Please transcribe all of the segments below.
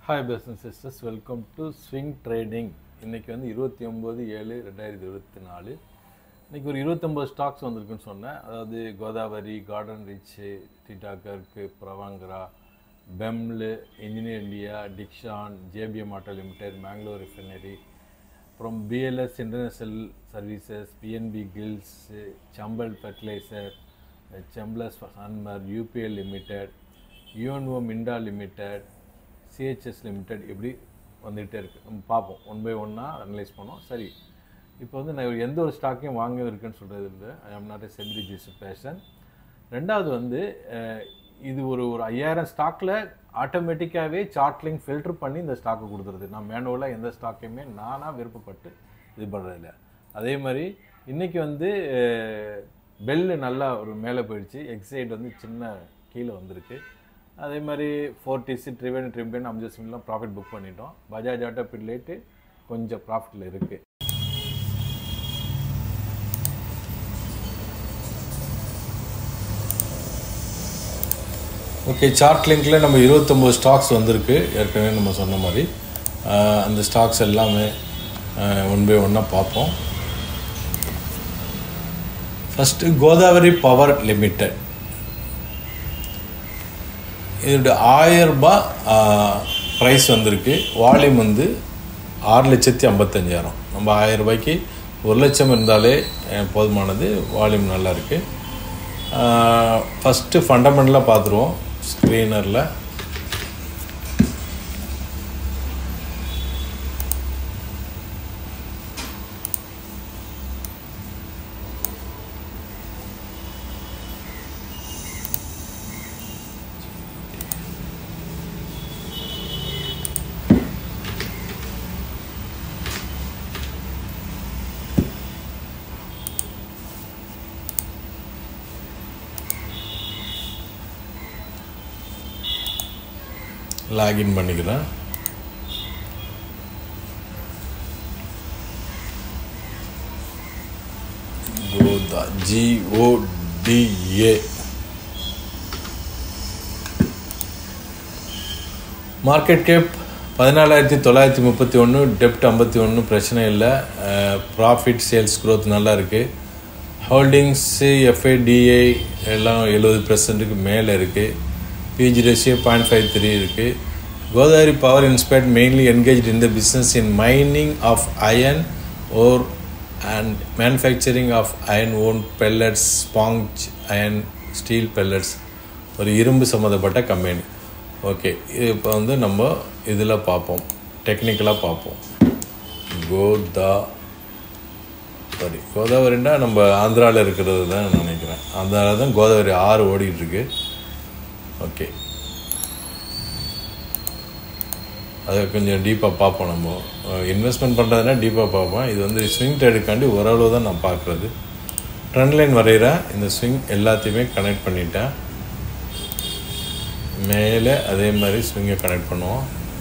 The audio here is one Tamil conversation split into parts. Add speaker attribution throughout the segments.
Speaker 1: Hi business sisters welcome to swing trading இன்றைக்கி வந்து இருபத்தி ஒம்பது ஏழு ரெண்டாயிரத்தி இருபத்தி நாலு இன்றைக்கி ஒரு இருபத்தொம்பது ஸ்டாக்ஸ் வந்திருக்குன்னு சொன்னேன் அதாவது Godavari garden reach Titagarh Puravankara BEML engineer India Dixon JBM auto limited Mangalore refinery அப்புறம் BLS international services PNB gilts Chambal fertilizer Chemplast Sanmar UPL limited UNO Minda limited CHS limited இப்படி வந்துகிட்டே இருக்குது நம்ம பார்ப்போம் ஒன் பை ஒன்னாக அனலைஸ் பண்ணோம் சரி இப்போ வந்து நான் எந்த ஒரு ஸ்டாக்கையும் வாங்க இருக்குன்னு சொல்கிறது இல்லை ஐ am not a celebrities fashion ரெண்டாவது வந்து அஹ், இது ஒரு ஒரு ஐயாயிரம் ஸ்டாக்கில் ஆட்டோமேட்டிக்காகவே சார்ட்லிங் ஃபில்டர் பண்ணி இந்த ஸ்டாக்கை கொடுத்துருது நான் மேனுவலாக எந்த ஸ்டாக்கையுமே நானாக விருப்பப்பட்டு இது பண்ணுறதில்ல அதே மாதிரி இன்றைக்கி வந்து பெல்லு நல்லா ஒரு மேலே போயிடுச்சு எக்ஸைட் வந்து சின்ன கீழே வந்திருக்கு அதே மாதிரி ஃபோர்டிசி ட்ரிவன் ட்ரிம்பன் அம்ஜஸ்மின்லாம் ப்ராஃபிட் புக் பண்ணிட்டோம் பஜாஜ் ஆட்டோ பில்லேட்டு கொஞ்சம் ப்ராஃபிட்டில் இருக்குது ஓகே சார்ட் லிங்க்கில் நம்ம இருபத்தொம்போது ஸ்டாக்ஸ் வந்திருக்கு ஏற்கனவே நம்ம சொன்ன மாதிரி ஆஹ் அந்த ஸ்டாக்ஸ் எல்லாமே ஒன் பை ஒன்னாக பார்ப்போம் ஃபஸ்ட்டு கோதாவரி பவர் லிமிடெட் இதோட ஆயிரம் ரூபாய் ப்ரைஸ் வந்திருக்கு வால்யூம் வந்து ஆறு லட்சத்தி ஐம்பத்தஞ்சாயிரம் நம்ம ஆயிரம் ரூபாய்க்கு ஒரு லட்சம் இருந்தாலே அஹ், போதுமானது வால்யூம் நல்லா இருக்குது ஃபஸ்ட்டு ஃபண்டமெண்டலாக பார்த்துருவோம் ஸ்க்ரீனரில் லாகின் பண்ணிக்கிறேன் கோதா ஜிஓடிஏ மார்க்கெட் கேப் பதினாலாயிரத்தி தொள்ளாயிரத்தி முப்பத்தி ஒன்று டெப்ட் ஐம்பத்தி ஒன்று பிரச்சனை இல்லை ப்ராஃபிட் சேல்ஸ் growth நல்லா இருக்குது ஹோல்டிங்ஸு எஃப்ஐடிஐ எல்லாம் எழுபது பர்சன்ட்டுக்கு மேலே இருக்குது PG ratio point five three இருக்குது Godavari power inspect mainly engage in the business in mining of iron ore and manufacturing of iron own pellets sponge iron steel pellets ஒரு இரும்பு சம்மந்தப்பட்ட கம்பெனி ஓகே இப்போ வந்து நம்ம இதில் பார்ப்போம் டெக்னிக்கலாக பார்ப்போம் கோதா சாரி கோதாவரின்னா நம்ம ஆந்திராவில் இருக்கிறது தான் நினைக்கிறேன் ஆந்திராவில் தான் கோதாவரி ஆறு ஓடிட்டு இருக்கு ஓகே அதை கொஞ்சம் டீப்பாக பார்ப்போம் நம்ம இன்வெஸ்ட்மெண்ட் பண்ணுறதுனா டீப்பாக பார்ப்போம் இது வந்து ஸ்விங் ட்ரேடுக்காண்டி ஓரளவு தான் நான் பார்க்குறது ட்ரெண்ட் லைன் வரைகிறேன் இந்த ஸ்விங் எல்லாத்தையுமே கனெக்ட் பண்ணிட்டேன் மேலே அதே மாதிரி ஸ்விங்கை கனெக்ட் பண்ணுவோம்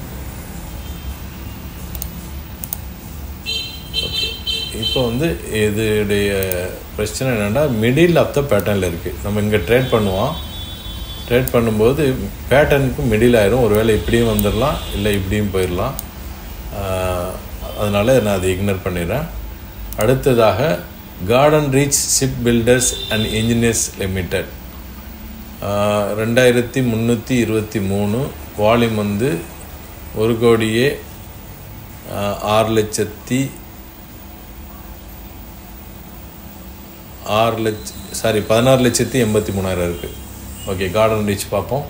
Speaker 1: ஓகே இப்போ வந்து இதோடைய பிரச்சனை என்னென்னா மிடில் ஆஃப் த பேட்டர்னில் இருக்குது நம்ம இங்கே ட்ரேட் பண்ணுவோம் ட்ரேட் பண்ணும்போது பேட்டர்னுக்கு மிடில் ஆயிரும் ஒருவேளை இப்படியும் வந்துடலாம் இல்லை இப்படியும் போயிடலாம் அதனால் நான் அதை இக்னோர் பண்ணிடுறேன் அடுத்ததாக garden reach ship builders and engineers limited ரெண்டாயிரத்தி முந்நூற்றி இருபத்தி மூணு வால்யூம் வந்து ஒரு கோடியே ஆஹ், ஆறு லட்சத்தி ஆறு லட்ச சாரி பதினாறு லட்சத்தி எண்பத்தி மூணாயிரம் இருக்குது ஓகே கார்டன் ரீச் பார்ப்போம்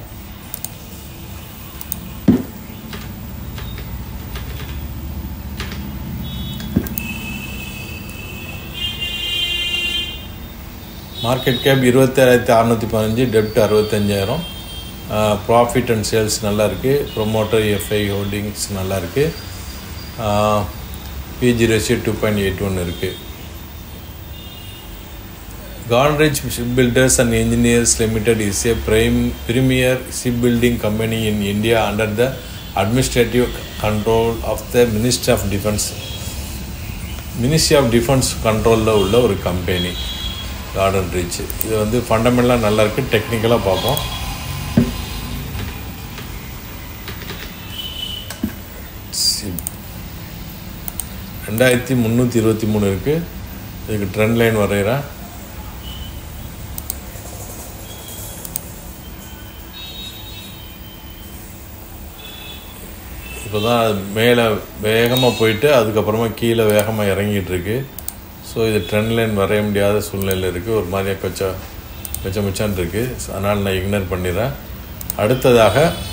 Speaker 1: மார்க்கெட் கேப் இருபத்தாயிரத்தி அறநூற்றி பதினஞ்சு டெப்ட் அறுபத்தஞ்சாயிரம் ப்ராஃபிட் அண்ட் சேல்ஸ் நல்லா இருக்குது ப்ரொமோட்டர் எஃப்ஐ ஹோல்டிங்ஸ் நல்லா இருக்குது PG ratio two point eight one இருக்குது Godrej Shipbuilders and Engineers Limited is a prime, premier shipbuilding company in India under the administrative control of the Ministry of Defense. Ministry of defence கண்ட்ரோலில் உள்ள ஒரு கம்பெனி கார்டன் ரீச் இது வந்து ஃபண்டமெண்டலாக நல்லா இருக்குது டெக்னிக்கலாக பார்ப்போம் ரெண்டாயிரத்தி முந்நூற்றி இருபத்தி மூணு இருக்குது இதுக்கு ட்ரெண்ட் லைன் வரைகிறேன் இப்போ தான் மேலே வேகமாக போயிட்டு அதுக்கப்புறமா கீழே வேகமாக இறங்கிட்டு இருக்கு ஸோ இது ட்ரெண்ட் லைன் வரைய முடியாத சூழ்நிலையில் இருக்குது ஒரு மாதிரியாக கொச்சா கொச்ச மிச்சான் இருக்குது அதனால் நான் இக்னோர் பண்ணிடுறேன் அடுத்ததாக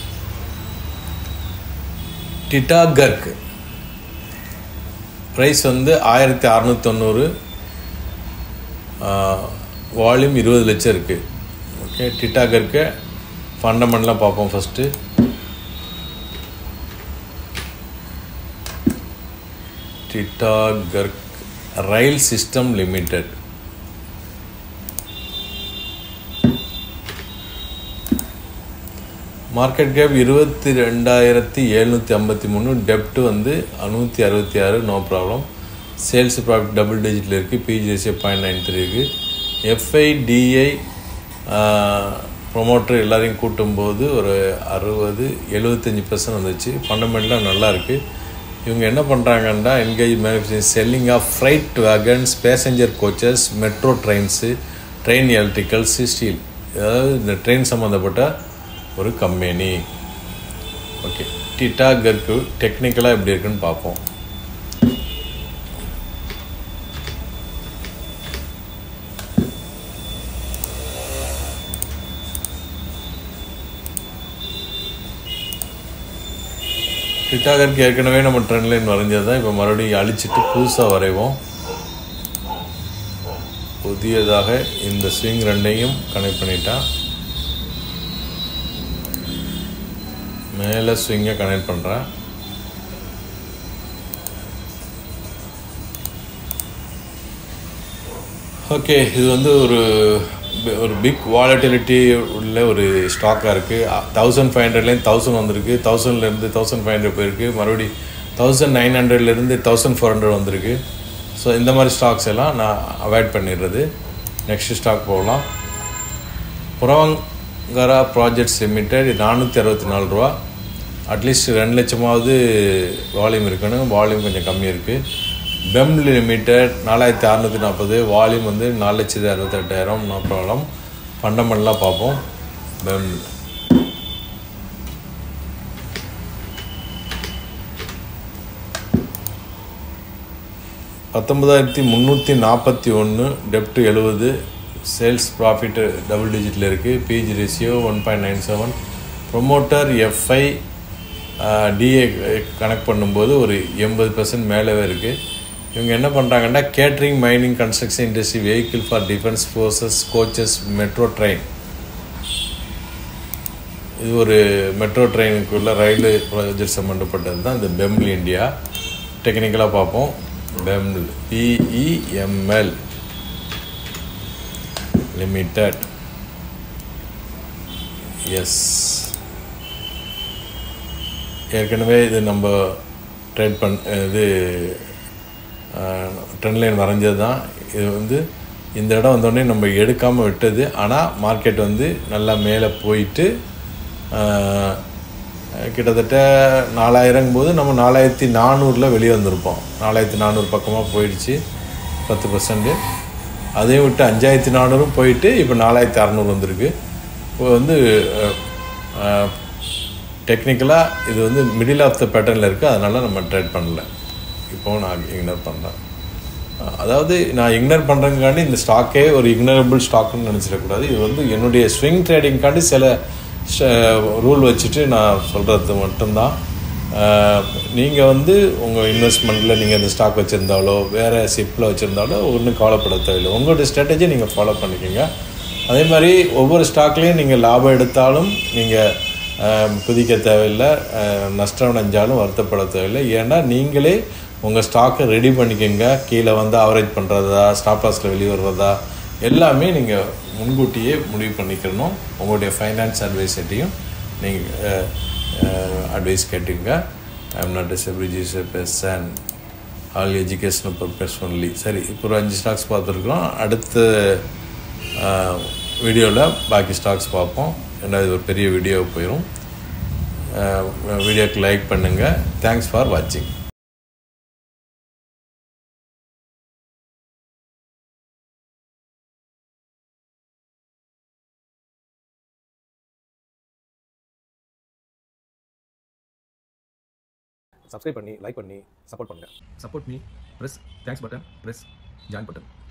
Speaker 1: டிட்டாகர்க் ப்ரைஸ் வந்து ஆயிரத்தி அறநூற்றி தொண்ணூறு வால்யூம் இருபது லட்சம் இருக்குது ஓகே டிட்டாகர்க்கு ஃபண்டமெண்டலாக பார்ப்போம் first Titagarh rail system limited market cap இருபத்தி ரெண்டாயிரத்தி எழுநூற்றி ஐம்பத்தி மூணு டெப்ட் வந்து நூற்றி அறுபத்தி ஆறு no problem sales profit double டிஜிட்டில் இருக்குது PG ratio point nine three இருக்குது எஃப்ஐ டிஐ ப்ரொமோட்டர் எல்லாரையும் கூட்டும்போது ஒரு அறுபது எழுபத்தஞ்சி பர்சன்ட் வந்துச்சு ஃபண்டமெண்டலாக நல்லா இருக்குது இவங்க என்ன பண்ணுறாங்கன்னா engage manufacturing selling of freight wagons passenger coaches metro trains train electricals steel அதாவது இந்த ட்ரெயின் சம்மந்தப்பட்ட ஒரு கம்பெனி ஓகே டிட்டா கர்க்கு டெக்னிக்கலாக எப்படி இருக்குன்னு பார்ப்போம் டிட்டாகருக்கு ஏற்கனவே நம்ம ட்ரெண்ட் லைன் வரைஞ்சது தான் இப்போ மறுபடியும் அழிச்சிட்டு புதுசாக வரைவோம் புதியதாக இந்த ஸ்விங் ரெண்டையும் கனெக்ட் பண்ணிட்டா மேலே ஸ்விங்கை கனெக்ட் பண்ணுறேன் ஓகே இது வந்து ஒரு ஒரு பிக் வாலட்டிலிட்டி உள்ள ஒரு ஸ்டாக்காக இருக்குது தௌசண்ட் ஃபைவ் ஹண்ட்ரட்லேருந்து தௌசண்ட் வந்திருக்கு தௌசண்ட்லேருந்து தௌசண்ட் ஃபைவ் ஹண்ட்ரட் போயிருக்கு மறுபடி தௌசண்ட் நைன் ஹண்ட்ரட்லேருந்து தௌசண்ட் ஃபோர் ஹண்ட்ரட் வந்திருக்கு ஸோ இந்த மாதிரி ஸ்டாக்ஸ் எல்லாம் நான் அவாய்ட் பண்ணிடுறது நெக்ஸ்ட் ஸ்டாக் போகலாம் புறவங்கரா ப்ராஜெக்ட்ஸ் லிமிடெட் நானூற்றி அறுபத்தி நாலு ரூபா அட்லீஸ்ட் ரெண்டு லட்சமாவது வால்யூம் இருக்கணும் வால்யூம் கொஞ்சம் கம்மி இருக்குது பெம் லிமிடெட் நாலாயிரத்தி அறநூற்றி நாற்பது வால்யூம் வந்து நாலு லட்சத்தி அறுபத்தெட்டாயிரம் நோ ப்ராப்ளம் ஃபண்டமெண்டலாக பார்ப்போம் பெம் பத்தொன்பதாயிரத்தி முந்நூற்றி நாற்பத்தி ஒன்று டெப்ட் எழுபது சேல்ஸ் ப்ராஃபிட் டபுள் டிஜிட்டில் இருக்குது PG ratio one point nine seven promoter FI DA connect பண்ணும்போது ஒரு எண்பது பர்சன்ட் மேலவே இருக்குது இவங்க என்ன பண்ணுறாங்கன்னா catering mining construction industry vehicle for defence forces coaches metro train இது ஒரு மெட்ரோ ட்ரெயினுக்குள்ள ரயில்வே ப்ராஜெக்ட் சம்மந்தப்பட்டது தான் இந்த பெம்ல் இந்தியா டெக்னிக்கலாக பார்ப்போம் பெம்ல் பிஇஎம்எல் லிமிட்டட் எஸ் ஏற்கனவே இது நம்ம ட்ரேட் பண் இது ட்ரெண்ட் லைன் வரைஞ்சது தான் இது வந்து இந்த இடம் வந்தோடனே நம்ம எடுக்காமல் விட்டது ஆனால் மார்க்கெட் வந்து நல்லா மேலே போயிட்டு கிட்டத்தட்ட நாலாயிரம் போது நம்ம நாலாயிரத்தி நானூறில் வெளியே வந்திருப்போம் நாலாயிரத்தி நானூறு பக்கமாக போயிடுச்சு பத்து பர்சன்ட்டு அதையும் விட்டு அஞ்சாயிரத்தி நானூறும் போயிட்டு இப்போ நாலாயிரத்தி அறநூறு வந்திருக்கு இப்போ வந்து டெக்னிக்கலாக இது வந்து மிடில் ஆஃப் த பேட்டர்னில் இருக்குது அதனால் நம்ம ட்ரேட் பண்ணல இப்போவும் நான் இக்னோர் பண்ணுறேன் அதாவது நான் இக்னோர் பண்ணுறதுக்காண்டி இந்த ஸ்டாக்கே ஒரு இக்னரபிள் ஸ்டாக்குன்னு நினச்சிடக்கூடாது இது வந்து என்னுடைய ஸ்விங் ட்ரேடிங்காண்டி சில ரூல் வச்சுட்டு நான் சொல்கிறது மட்டும்தான் நீங்கள் வந்து உங்கள் இன்வெஸ்ட்மெண்ட்டில் நீங்கள் இந்த ஸ்டாக் வச்சுருந்தாலோ வேறு ஷிப்பில் வச்சுருந்தாலோ ஒன்றும் கவலைப்பட தேவையில்லை உங்களுடைய ஸ்ட்ராட்டஜி நீங்கள் ஃபாலோ பண்ணிக்கோங்க அதே மாதிரி ஒவ்வொரு ஸ்டாக்லேயும் நீங்கள் லாபம் எடுத்தாலும் நீங்கள் குதிக்க தேவையில்லை நஷ்டம் அடைஞ்சாலும் வருத்தப்பட தேவையில்லை ஏன்னா நீங்களே உங்கள் ஸ்டாக்கை ரெடி பண்ணிக்கோங்க கீழே வந்து ஆவரேஜ் பண்ணுறதா ஸ்டாப் லாஸில் வெளியே வர்றதா எல்லாமே நீங்கள் முன்கூட்டியே முடிவு பண்ணிக்கணும் உங்களுடைய ஃபைனான்ஸ் அட்வைஸர்ட்டையும் நீங்கள் அட்வைஸ் கேட்டுங்க ஐ எம் நாட் எஸ் எவ்ரிஜிஸ் person all educational purpose only சரி இப்போ ஒரு அஞ்சு ஸ்டாக்ஸ் பார்த்துருக்குறோம் அடுத்த வீடியோவில் பாக்கி ஸ்டாக்ஸ் பார்ப்போம் ஏன்னா இது ஒரு பெரிய வீடியோ போயிடும் வீடியோக்கு லைக் பண்ணுங்கள் தேங்க்ஸ் ஃபார் வாட்சிங்
Speaker 2: சப்ஸ்கிரைப் பண்ணி லைக் பண்ணி சப்போர்ட் பண்ணுங்கள்
Speaker 3: support me press thanks button press join button